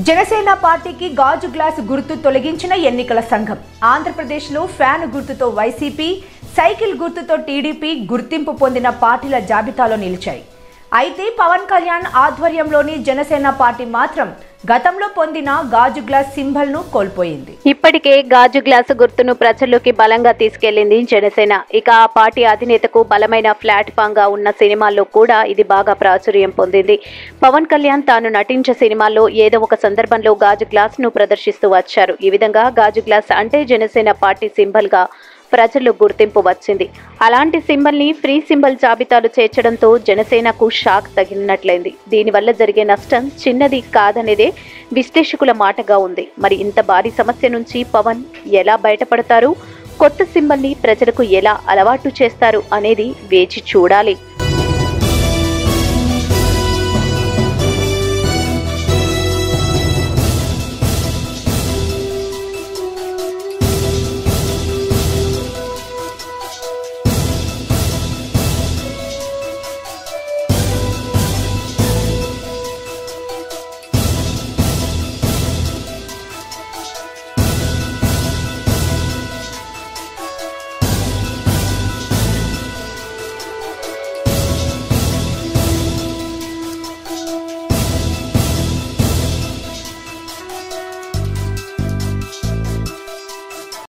జనసేన పార్టీకి గాజు గ్లాసు గుర్తు తొలగించిన ఎన్నికల సంఘం ఆంధ్రప్రదేశ్లో ఫ్యాన్ గుర్తుతో వైసీపీ సైకిల్ గుర్తుతో టీడీపీ గుర్తింపు పొందిన పార్టీల జాబితాలో నిలిచాయి అయితే పవన్ కళ్యాణ్ ఆధ్వర్యంలోని జనసేన పార్టీ మాత్రం గతంలో పొందిన గాజు గ్లాస్ సింబల్ ను కోల్పోయింది ఇప్పటికే గాజు గ్లాసు గుర్తును ప్రజల్లోకి బలంగా తీసుకెళ్లింది జనసేన ఇక ఆ పార్టీ అధినేతకు బలమైన ప్లాట్ఫామ్ గా ఉన్న సినిమాల్లో కూడా ఇది బాగా ప్రాచుర్యం పొందింది పవన్ కళ్యాణ్ తాను నటించే సినిమాల్లో ఏదో ఒక సందర్భంలో గాజు గ్లాస్ ను ప్రదర్శిస్తూ వచ్చారు ఈ విధంగా గాజు గ్లాస్ అంటే జనసేన పార్టీ సింబల్ గా ప్రజల్లో గుర్తింపు వచ్చింది అలాంటి సింబల్ ని ఫ్రీ సింబల్ జాబితాలు చేర్చడంతో జనసేనకు షాక్ తగిలినట్లయింది దీనివల్ల జరిగే నష్టం చిన్నది కాదనేదే విశ్లేషకుల మాటగా ఉంది మరి ఇంత భారీ సమస్య నుంచి పవన్ ఎలా బయటపడతారు కొత్త సింబల్ ని ప్రజలకు ఎలా అలవాటు చేస్తారు అనేది వేచి చూడాలి